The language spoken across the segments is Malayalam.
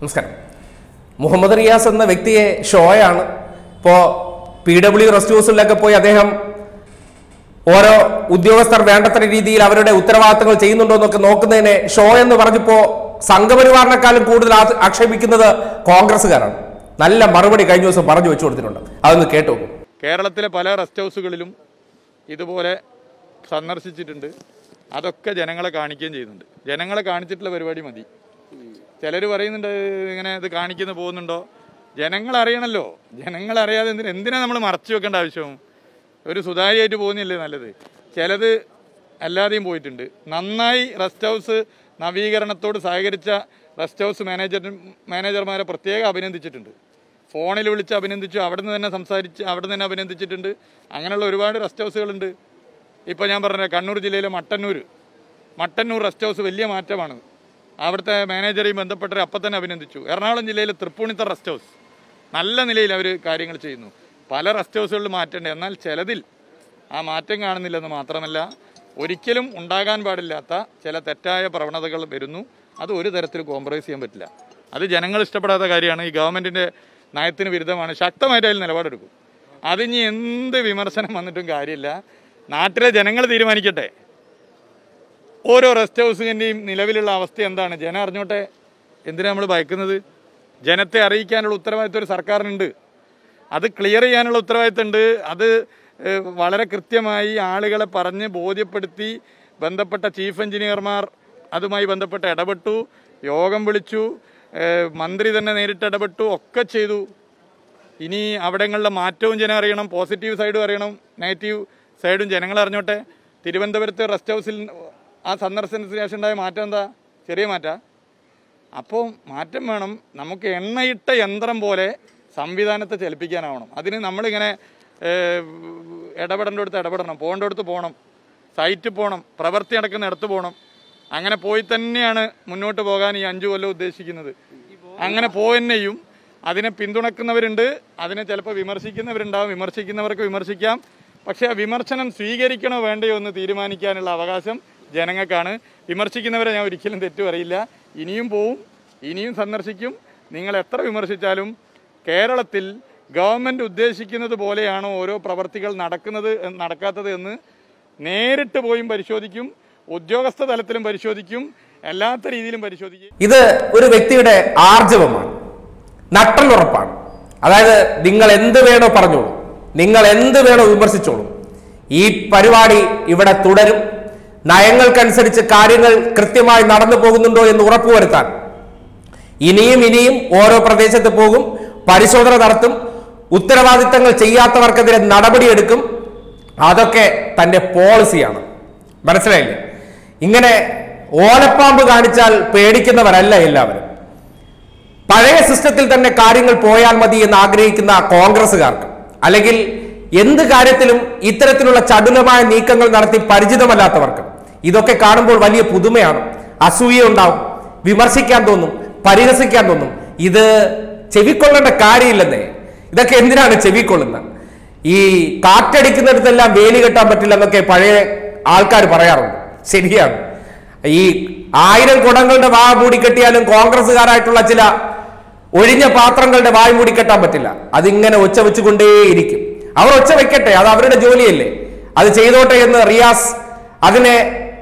നമസ്കാരം മുഹമ്മദ് റിയാസ് എന്ന വ്യക്തിയെ ഷോയാണ് ഇപ്പോൾ പി ഡബ്ല്യു റെസ്റ്റ് ഹൗസിലൊക്കെ പോയി അദ്ദേഹം ഓരോ ഉദ്യോഗസ്ഥർ വേണ്ടത്ര രീതിയിൽ അവരുടെ ഉത്തരവാദിത്തങ്ങൾ ചെയ്യുന്നുണ്ടോ എന്നൊക്കെ നോക്കുന്നതിനെ ഷോ എന്ന് പറഞ്ഞപ്പോ സംഘപരിവാറിനെക്കാളും കൂടുതൽ ആ- ആക്ഷേപിക്കുന്നത് കോൺഗ്രസ്സുകാരാണ് നല്ല മറുപടി കഴിഞ്ഞ ദിവസം പറഞ്ഞു വെച്ചു കൊടുത്തിട്ടുണ്ട് അതൊന്ന് കേട്ടു കേരളത്തിലെ പല റെസ്റ്റ് ഹൗസുകളിലും ഇതുപോലെ സന്ദർശിച്ചിട്ടുണ്ട് അതൊക്കെ ജനങ്ങളെ കാണിക്കുകയും ചെയ്യുന്നുണ്ട് ജനങ്ങളെ കാണിച്ചിട്ടുള്ള പരിപാടി മതി ചിലർ പറയുന്നുണ്ട് ഇങ്ങനെ ഇത് കാണിക്കുന്ന പോകുന്നുണ്ടോ ജനങ്ങൾ അറിയണമല്ലോ ജനങ്ങൾ അറിയാതെ എന്തിനാ എന്തിനാ നമ്മൾ മറച്ചു വെക്കേണ്ട ആവശ്യം ഒരു സുതാര്യമായിട്ട് പോകുന്നില്ലേ നല്ലത് ചിലത് അല്ലാതെയും പോയിട്ടുണ്ട് നന്നായി റെസ്റ്റ് ഹൗസ് നവീകരണത്തോട് സഹകരിച്ച റെസ്റ്റ് ഹൗസ് മാനേജർ മാനേജർമാരെ പ്രത്യേകം അഭിനന്ദിച്ചിട്ടുണ്ട് ഫോണിൽ വിളിച്ച് അഭിനന്ദിച്ചു അവിടെ നിന്ന് തന്നെ സംസാരിച്ച് അവിടെ നിന്ന് തന്നെ അഭിനന്ദിച്ചിട്ടുണ്ട് അങ്ങനെയുള്ള ഒരുപാട് റെസ്റ്റ് ഹൗസുകളുണ്ട് ഇപ്പോൾ ഞാൻ പറഞ്ഞ കണ്ണൂർ ജില്ലയിലെ മട്ടന്നൂർ മട്ടന്നൂർ റെസ്റ്റ് ഹൗസ് വലിയ മാറ്റമാണ് അവിടുത്തെ മാനേജറെയും ബന്ധപ്പെട്ടവരെ അപ്പം തന്നെ അഭിനന്ദിച്ചു എറണാകുളം ജില്ലയിലെ തൃപ്പൂണിത്തറ റെസ്റ്റ് ഹൗസ് നല്ല നിലയിൽ അവർ കാര്യങ്ങൾ ചെയ്യുന്നു പല റെസ്റ്റ് ഹൗസുകളിൽ മാറ്റമുണ്ട് എന്നാൽ ചിലതിൽ ആ മാറ്റം കാണുന്നില്ലെന്ന് മാത്രമല്ല ഒരിക്കലും ഉണ്ടാകാൻ പാടില്ലാത്ത ചില തെറ്റായ പ്രവണതകൾ വരുന്നു അത് ഒരു തരത്തിൽ കോംപ്രമൈസ് ചെയ്യാൻ പറ്റില്ല അത് ജനങ്ങൾ ഇഷ്ടപ്പെടാത്ത കാര്യമാണ് ഈ ഗവൺമെൻറ്റിൻ്റെ നയത്തിന് വിരുദ്ധമാണ് ശക്തമായിട്ട് അതിൽ നിലപാടെടുക്കും അതിനി എന്ത് വിമർശനം വന്നിട്ടും കാര്യമില്ല നാട്ടിലെ ജനങ്ങൾ തീരുമാനിക്കട്ടെ ഓരോ റെസ്റ്റ് ഹൗസിൻ്റെയും നിലവിലുള്ള അവസ്ഥ എന്താണ് ജനം അറിഞ്ഞോട്ടെ എന്തിനാ നമ്മൾ ഭയക്കുന്നത് ജനത്തെ അറിയിക്കാനുള്ള ഉത്തരവാദിത്വം ഒരു സർക്കാരിനുണ്ട് അത് ക്ലിയർ ചെയ്യാനുള്ള ഉത്തരവാദിത്തമുണ്ട് അത് ഏഹ്, വളരെ കൃത്യമായി ആളുകളെ പറഞ്ഞ് ബോധ്യപ്പെടുത്തി ബന്ധപ്പെട്ട ചീഫ് എഞ്ചിനീയർമാർ അതുമായി ബന്ധപ്പെട്ട് ഇടപെട്ടു യോഗം വിളിച്ചു ഏഹ്, മന്ത്രി തന്നെ നേരിട്ട് ഇടപെട്ടു ഒക്കെ ചെയ്തു ഇനി അവിടങ്ങളിലെ മാറ്റവും ജനം അറിയണം പോസിറ്റീവ് സൈഡും അറിയണം നെഗറ്റീവ് സൈഡും ജനങ്ങൾ അറിഞ്ഞോട്ടെ തിരുവനന്തപുരത്ത് റെസ്റ്റ് ഹൗസിൽ ആ സന്ദർശനത്തിന് ശേഷം ഉണ്ടായ മാറ്റം എന്താ ചെറിയ മാറ്റാ അപ്പോൾ മാറ്റം വേണം നമുക്ക് എണ്ണയിട്ട യന്ത്രം പോലെ സംവിധാനത്തെ ചലിപ്പിക്കാനാവണം അതിന് നമ്മളിങ്ങനെ ഏഹ്, ഇടപെടേണ്ടടുത്ത് ഇടപെടണം പോകേണ്ടടുത്ത് പോകണം സൈറ്റിൽ പോകണം പ്രവൃത്തി നടക്കുന്ന ഇടത്ത് പോകണം അങ്ങനെ പോയി തന്നെയാണ് മുന്നോട്ട് പോകാൻ ഈ അഞ്ചു കൊല്ലം ഉദ്ദേശിക്കുന്നത് അങ്ങനെ പോയെന്നെയും അതിനെ പിന്തുണക്കുന്നവരുണ്ട് അതിനെ ചിലപ്പോൾ വിമർശിക്കുന്നവരുണ്ടാവും വിമർശിക്കുന്നവർക്ക് വിമർശിക്കാം പക്ഷേ ആ വിമർശനം സ്വീകരിക്കണോ വേണ്ടയോ എന്ന് തീരുമാനിക്കാനുള്ള അവകാശം ജനങ്ങൾക്കാണ് വിമർശിക്കുന്നവരെ ഞാൻ ഒരിക്കലും തെറ്റു പറയില്ല ഇനിയും പോവും ഇനിയും സന്ദർശിക്കും നിങ്ങൾ എത്ര വിമർശിച്ചാലും കേരളത്തിൽ ഗവൺമെൻറ് ഉദ്ദേശിക്കുന്നത് പോലെയാണോ ഓരോ പ്രവർത്തികൾ നടക്കുന്നത് എന്ന് നടക്കാത്തത് എന്ന് നേരിട്ട് പോയും പരിശോധിക്കും ഉദ്യോഗസ്ഥ തലത്തിലും പരിശോധിക്കും എല്ലാത്ത രീതിയിലും പരിശോധിക്കും ഇത് ഒരു വ്യക്തിയുടെ ആർജവമാണ് നട്ടലുറപ്പാണ് അതായത് നിങ്ങൾ എന്ത് വേണോ പറഞ്ഞോളൂ നിങ്ങൾ എന്ത് വേണോ വിമർശിച്ചോളൂ ഈ പരിപാടി ഇവിടെ തുടരും നയങ്ങൾക്കനുസരിച്ച് കാര്യങ്ങൾ കൃത്യമായി നടന്നു പോകുന്നുണ്ടോ എന്ന് ഉറപ്പുവരുത്താൻ ഇനിയും ഇനിയും ഓരോ പ്രദേശത്ത് പോകും പരിശോധന നടത്തും ഉത്തരവാദിത്തങ്ങൾ ചെയ്യാത്തവർക്കെതിരെ നടപടിയെടുക്കും അതൊക്കെ തന്റെ പോളിസിയാണ് മനസ്സിലായില്ലേ ഇങ്ങനെ ഓലപ്പാമ്പ് കാണിച്ചാൽ പേടിക്കുന്നവരല്ല എല്ലാവരും പഴയ സിസ്റ്റത്തിൽ തന്നെ കാര്യങ്ങൾ പോയാൽ മതി എന്ന് ആഗ്രഹിക്കുന്ന കോൺഗ്രസ്സുകാർക്ക് അല്ലെങ്കിൽ എന്ത് കാര്യത്തിലും ഇത്തരത്തിലുള്ള ചടുലമായ നീക്കങ്ങൾ നടത്തി പരിചിതമല്ലാത്തവർക്ക് ഇതൊക്കെ കാണുമ്പോൾ വലിയ പുതുമയാണ് അസൂയ ഉണ്ടാവും വിമർശിക്കാൻ തോന്നും പരിഹസിക്കാൻ തോന്നും ഇത് ചെവിക്കൊള്ളേണ്ട കാര്യമില്ലെന്നേ ഇതൊക്കെ എന്തിനാണ് ചെവിക്കൊള്ളുന്നത് ഈ കാറ്റടിക്കുന്നിടത്തെല്ലാം വേലി കെട്ടാൻ പറ്റില്ല എന്നൊക്കെ പഴയ ആൾക്കാർ പറയാറുണ്ട് ശരിയാണ് ഈ ആയിരം കുടങ്ങളുടെ വാ മൂടിക്കെട്ടിയാലും കോൺഗ്രസ്സുകാരായിട്ടുള്ള ചില ഒഴിഞ്ഞ പാത്രങ്ങളുടെ വായ് മൂടിക്കെട്ടാൻ പറ്റില്ല അതിങ്ങനെ ഒച്ച വെച്ചുകൊണ്ടേയിരിക്കും അവർ ഒച്ച വെക്കട്ടെ അത് അവരുടെ ജോലിയല്ലേ അത് ചെയ്തോട്ടെ എന്ന് റിയാസ് അതിനെ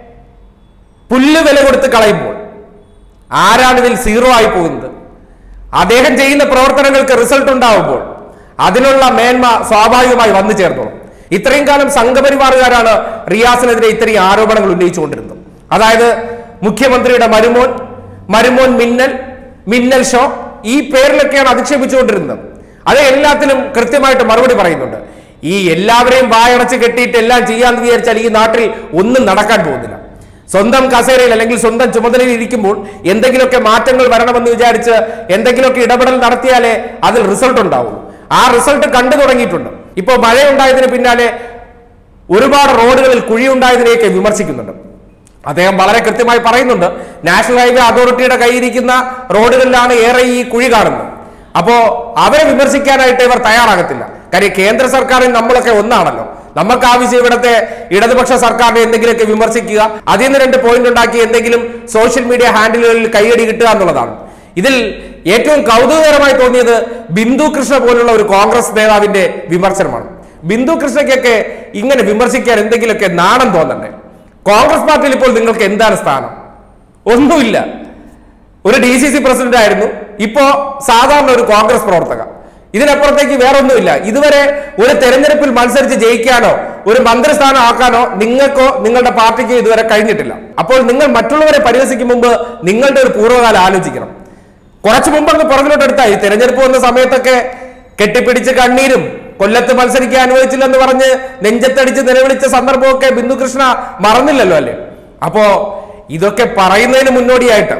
പുല്ല് വില കൊടുത്ത് കളയുമ്പോൾ ആരാണ് ഇതിൽ സീറോ ആയി പോകുന്നത് അദ്ദേഹം ചെയ്യുന്ന പ്രവർത്തനങ്ങൾക്ക് റിസൾട്ട് ഉണ്ടാവുമ്പോൾ അതിനുള്ള മേന്മ സ്വാഭാവികമായി വന്നു ചേർന്നോളും ഇത്രയും കാലം സംഘപരിവാറുകാരാണ് റിയാസിനെതിരെ ഇത്രയും ആരോപണങ്ങൾ ഉന്നയിച്ചുകൊണ്ടിരുന്നത് അതായത് മുഖ്യമന്ത്രിയുടെ മരുമോൻ മരുമോൻ മിന്നൽ മിന്നൽ ഷോ ഈ പേരിലൊക്കെയാണ് അധിക്ഷേപിച്ചുകൊണ്ടിരുന്നത് അത് എല്ലാത്തിനും കൃത്യമായിട്ട് മറുപടി പറയുന്നുണ്ട് ഈ എല്ലാവരെയും വായടച്ച് കെട്ടിയിട്ട് എല്ലാം ചെയ്യാന്ന് വിചാരിച്ചാൽ ഈ നാട്ടിൽ ഒന്നും നടക്കാൻ പോകുന്നില്ല സ്വന്തം കസേരയിൽ അല്ലെങ്കിൽ സ്വന്തം ചുമതലയിൽ ഇരിക്കുമ്പോൾ എന്തെങ്കിലുമൊക്കെ മാറ്റങ്ങൾ വരണമെന്ന് വിചാരിച്ച് എന്തെങ്കിലുമൊക്കെ ഇടപെടൽ നടത്തിയാലേ അതിൽ റിസൾട്ട് ഉണ്ടാവും ആ റിസൾട്ട് കണ്ടു തുടങ്ങിയിട്ടുണ്ട് ഇപ്പോൾ മഴയുണ്ടായതിന് പിന്നാലെ ഒരുപാട് റോഡുകളിൽ കുഴിയുണ്ടായതിനെയൊക്കെ വിമർശിക്കുന്നുണ്ട് അദ്ദേഹം വളരെ കൃത്യമായി പറയുന്നുണ്ട് നാഷണൽ ഹൈവേ അതോറിറ്റിയുടെ കയ്യിരിക്കുന്ന റോഡുകളിലാണ് ഏറെ ഈ കുഴി കാണുന്നത് അപ്പോ അവരെ വിമർശിക്കാനായിട്ട് ഇവർ തയ്യാറാകത്തില്ല കാര്യം കേന്ദ്ര സർക്കാരിൽ നമ്മളൊക്കെ ഒന്നാണല്ലോ നമുക്ക് ആവശ്യം ഇവിടുത്തെ ഇടതുപക്ഷ സർക്കാരിനെ എന്തെങ്കിലുമൊക്കെ വിമർശിക്കുക അതിൽ നിന്ന് രണ്ട് പോയിന്റ് ഉണ്ടാക്കി എന്തെങ്കിലും സോഷ്യൽ മീഡിയ ഹാൻഡിലുകളിൽ കൈയടി കിട്ടുക എന്നുള്ളതാണ് ഇതിൽ ഏറ്റവും കൗതുകകരമായി തോന്നിയത് ബിന്ദു കൃഷ്ണ പോലുള്ള ഒരു കോൺഗ്രസ് നേതാവിന്റെ വിമർശനമാണ് ബിന്ദു കൃഷ്ണയ്ക്കൊക്കെ ഇങ്ങനെ വിമർശിക്കാൻ എന്തെങ്കിലുമൊക്കെ നാണം തോന്നണ്ടേ കോൺഗ്രസ് പാർട്ടിയിൽ ഇപ്പോൾ നിങ്ങൾക്ക് എന്താണ് സ്ഥാനം ഒന്നുമില്ല ഒരു ഡി സി സി പ്രസിഡന്റ് ആയിരുന്നു ഇപ്പോ സാധാരണ ഒരു കോൺഗ്രസ് പ്രവർത്തക ഇതിനപ്പുറത്തേക്ക് വേറൊന്നുമില്ല ഇതുവരെ ഒരു തെരഞ്ഞെടുപ്പിൽ മത്സരിച്ച് ജയിക്കാനോ ഒരു മന്ത്രിസ്ഥാനം ആക്കാനോ നിങ്ങൾക്കോ നിങ്ങളുടെ പാർട്ടിക്കോ ഇതുവരെ കഴിഞ്ഞിട്ടില്ല അപ്പോൾ നിങ്ങൾ മറ്റുള്ളവരെ പരിഹസിക്കും മുമ്പ് നിങ്ങളുടെ ഒരു പൂർവ്വകാലം ആലോചിക്കണം കുറച്ചു മുമ്പ് അങ്ങ് പുറകിലോട്ട് എടുത്തായി തെരഞ്ഞെടുപ്പ് വന്ന സമയത്തൊക്കെ കെട്ടിപ്പിടിച്ച് കണ്ണീരും കൊല്ലത്ത് മത്സരിക്കാൻ അനുവദിച്ചില്ലെന്ന് പറഞ്ഞ് നെഞ്ചത്തടിച്ച് നിലവിളിച്ച സന്ദർഭമൊക്കെ ബിന്ദുകൃഷ്ണ മറന്നില്ലല്ലോ അല്ലേ അപ്പോ ഇതൊക്കെ പറയുന്നതിന് മുന്നോടിയായിട്ട്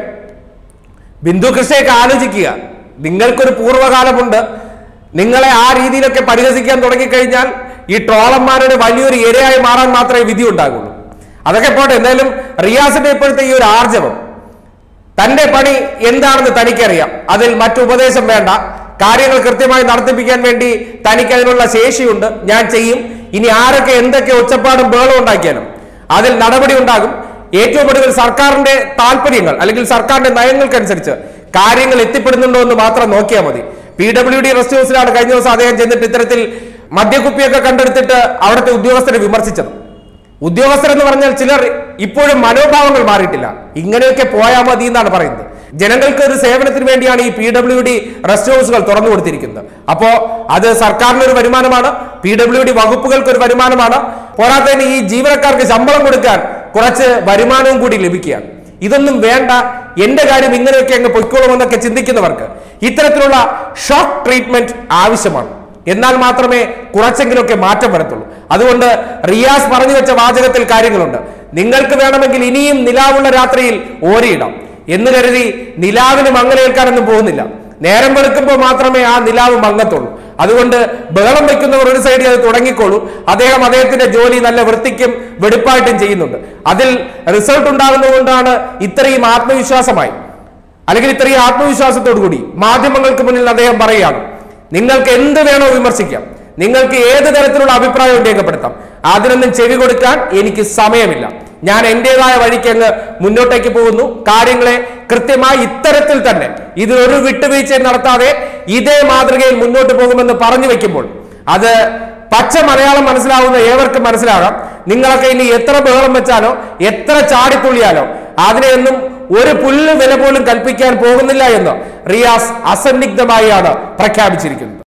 ബിന്ദു കൃഷ്ണയൊക്കെ ആലോചിക്കുക നിങ്ങൾക്കൊരു പൂർവ്വകാലമുണ്ട് നിങ്ങളെ ആ രീതിയിലൊക്കെ പരിഹസിക്കാൻ തുടങ്ങിക്കഴിഞ്ഞാൽ ഈ ട്രോളന്മാരുടെ വലിയൊരു ഇരയായി മാറാൻ മാത്രമേ വിധി ഉണ്ടാകുള്ളൂ അതൊക്കെ പോട്ടെ എന്തായാലും റിയാസിന്റെ ഇപ്പോഴത്തെ ഈ ഒരു ആർജവം തന്റെ പണി എന്താണെന്ന് തനിക്കറിയാം അതിൽ മറ്റു ഉപദേശം വേണ്ട കാര്യങ്ങൾ കൃത്യമായി നടത്തിപ്പിക്കാൻ വേണ്ടി തനിക്ക് അതിനുള്ള ശേഷിയുണ്ട് ഞാൻ ചെയ്യും ഇനി ആരൊക്കെ എന്തൊക്കെ ഒച്ചപ്പാടും ബേളും ഉണ്ടാക്കിയാലും അതിൽ നടപടി ഉണ്ടാകും ഏറ്റവും ഒടുവിൽ സർക്കാരിന്റെ താല്പര്യങ്ങൾ അല്ലെങ്കിൽ സർക്കാരിന്റെ നയങ്ങൾക്കനുസരിച്ച് കാര്യങ്ങൾ എത്തിപ്പെടുന്നുണ്ടോ എന്ന് മാത്രം നോക്കിയാൽ മതി പി ഡബ്ല്യു ഡി റെസ്റ്റ് ഹൗസിലാണ് കഴിഞ്ഞ ദിവസം അദ്ദേഹം ചെന്നിട്ട് ഇത്തരത്തിൽ മദ്യക്കുപ്പിയൊക്കെ കണ്ടെടുത്തിട്ട് അവിടുത്തെ ഉദ്യോഗസ്ഥരെ വിമർശിച്ചത് ഉദ്യോഗസ്ഥരെന്ന് പറഞ്ഞാൽ ചിലർ ഇപ്പോഴും മനോഭാവങ്ങൾ മാറിയിട്ടില്ല ഇങ്ങനെയൊക്കെ പോയാൽ മതി എന്നാണ് പറയുന്നത് ജനങ്ങൾക്ക് ഒരു സേവനത്തിന് വേണ്ടിയാണ് ഈ പി ഡബ്ല്യു ഡി റെസ്റ്റ് ഹൗസുകൾ തുറന്നു കൊടുത്തിരിക്കുന്നത് അപ്പോ അത് സർക്കാരിന് ഒരു വരുമാനമാണ് പി ഡബ്ല്യു ഡി വകുപ്പുകൾക്ക് ഒരു വരുമാനമാണ് പോരാത്തതിന് ഈ ജീവനക്കാർക്ക് ശമ്പളം കൊടുക്കാൻ കുറച്ച് വരുമാനവും കൂടി ലഭിക്കുകയാണ് ഇതൊന്നും വേണ്ട എന്റെ കാര്യം ഇങ്ങനെയൊക്കെ അങ്ങ് പൊയ്ക്കോളുമെന്നൊക്കെ ചിന്തിക്കുന്നവർക്ക് ഇത്തരത്തിലുള്ള ഷോക്ക് ട്രീറ്റ്മെന്റ് ആവശ്യമാണ് എന്നാൽ മാത്രമേ കുറച്ചെങ്കിലുമൊക്കെ മാറ്റം വരത്തുള്ളൂ അതുകൊണ്ട് റിയാസ് പറഞ്ഞു വെച്ച വാചകത്തിൽ കാര്യങ്ങളുണ്ട് നിങ്ങൾക്ക് വേണമെങ്കിൽ ഇനിയും നിലാവുള്ള രാത്രിയിൽ ഓരിയിടാം എന്ന് കരുതി നിലാവിന് മങ്ങലേൽക്കാനൊന്നും പോകുന്നില്ല നേരം വെളുക്കുമ്പോൾ മാത്രമേ ആ നിലാവ് മങ്ങത്തുള്ളൂ അതുകൊണ്ട് ബഹളം വെക്കുന്നവർ ഒരു സൈഡിൽ അത് തുടങ്ങിക്കോളൂ അദ്ദേഹം അദ്ദേഹത്തിന്റെ ജോലി നല്ല വൃത്തിക്കും വെടുപ്പായിട്ടും ചെയ്യുന്നുണ്ട് അതിൽ റിസൾട്ട് ഉണ്ടാകുന്നതുകൊണ്ടാണ് ഇത്രയും ആത്മവിശ്വാസമായി അല്ലെങ്കിൽ ഇത്രയും ആത്മവിശ്വാസത്തോടു കൂടി മാധ്യമങ്ങൾക്ക് മുന്നിൽ അദ്ദേഹം പറയുകയാണ് നിങ്ങൾക്ക് എന്ത് വേണോ വിമർശിക്കാം നിങ്ങൾക്ക് ഏത് തരത്തിലുള്ള അഭിപ്രായവും രേഖപ്പെടുത്താം അതിനൊന്നും ചെവി കൊടുക്കാൻ എനിക്ക് സമയമില്ല ഞാൻ എന്റേതായ വഴിക്ക് അങ്ങ് മുന്നോട്ടേക്ക് പോകുന്നു കാര്യങ്ങളെ കൃത്യമായി ഇത്തരത്തിൽ തന്നെ ഇതിലൊരു വിട്ടുവീഴ്ചയും നടത്താതെ ഇതേ മാതൃകയിൽ മുന്നോട്ട് പോകുമെന്ന് പറഞ്ഞു വെക്കുമ്പോൾ അത് പച്ച മലയാളം മനസ്സിലാവുന്ന ഏവർക്കും മനസ്സിലാകാം നിങ്ങളൊക്കെ ഇനി എത്ര ബഹളം വെച്ചാലോ എത്ര ചാടിത്തുള്ളിയാലോ അതിനെയൊന്നും ഒരു പുല്ല് വില പോലും കൽപ്പിക്കാൻ പോകുന്നില്ല എന്ന് റിയാസ് അസന്നിഗ്ധമായാണ് പ്രഖ്യാപിച്ചിരിക്കുന്നത്